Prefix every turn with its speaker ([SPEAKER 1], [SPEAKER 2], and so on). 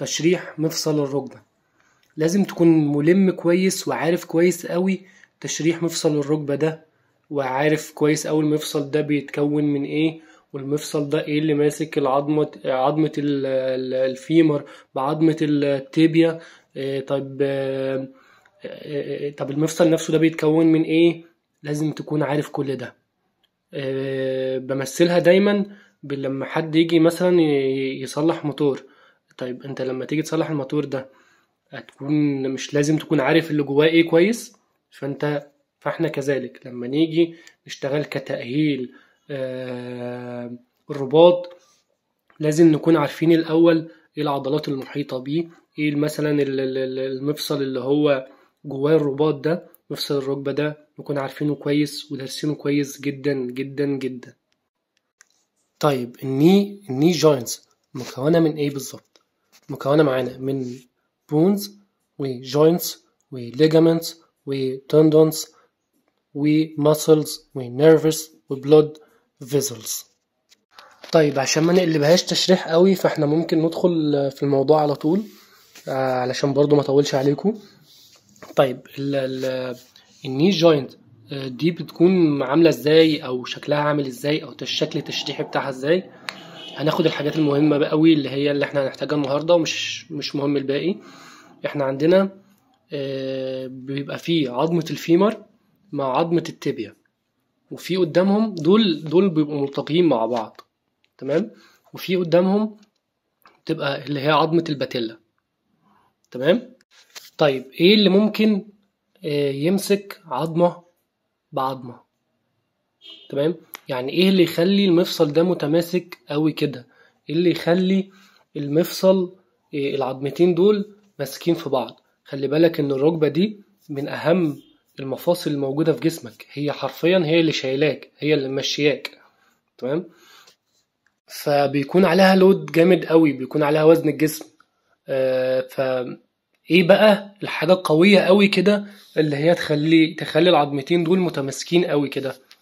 [SPEAKER 1] تشريح مفصل الركبة لازم تكون ملم كويس وعارف كويس قوي تشريح مفصل الركبة ده وعارف كويس قوي المفصل ده بيتكون من ايه والمفصل ده ايه اللي ماسك العظمة عظمة ال- ال- الفيمر بعظمة التيبيا إيه طيب آه، آه، طب المفصل نفسه ده بيتكون من ايه لازم تكون عارف كل ده آه، بمثلها دايما ب- لما حد يجي مثلا ي- يصلح موتور طيب انت لما تيجي تصلح الموتور ده هتكون مش لازم تكون عارف اللي جواه ايه كويس فانت فاحنا كذلك لما نيجي نشتغل كتأهيل آه، الرباط لازم نكون عارفين الأول ايه العضلات المحيطة بيه ايه مثلا ال- ال- ال- المفصل اللي هو جواه الرباط ده مفصل الركبة ده نكون عارفينه كويس ودارسينه كويس جدا جدا جدا طيب الني الني جوينتس مكونة من ايه بالظبط مكونة معانا من بونز وجوينتس وليجامنتس وتندونز وماسلز ونيرفز وبلود فيزلز طيب عشان ما نقلبهاش تشريح قوي فاحنا ممكن ندخل في الموضوع على طول آه، علشان برضو ما اطولش عليكم طيب ال ال الني جوينت آه، دي بتكون عاملة ازاي او شكلها عامل ازاي او الشكل التشريحي بتاعها ازاي هناخد الحاجات المهمة بقى قوي اللي هي اللي احنا هنحتاجها النهاردة ومش مش مهم الباقي احنا عندنا آه، بيبقى فيه عظمة الفيمر مع عظمة التibia وفي قدامهم دول دول بيبقوا ملتقيين مع بعض تمام وفي قدامهم تبقى اللي هي عظمة الباتيلا تمام طيب ايه اللي ممكن آه، يمسك عظمة بعظمة تمام يعني ايه اللي يخلي المفصل ده متماسك قوي كده ايه اللي يخلي المفصل آه، العظمتين دول ماسكين في بعض خلي بالك ان الركبة دي من اهم المفاصل الموجودة في جسمك هي حرفيا هي اللي شايلاك هي اللي ممشياك تمام فبيكون عليها لود جامد قوي بيكون عليها وزن الجسم آه، ف ايه بقى الحاجة القوية قوي كده اللي هي تخلي تخلي العظمتين دول متماسكين قوي كده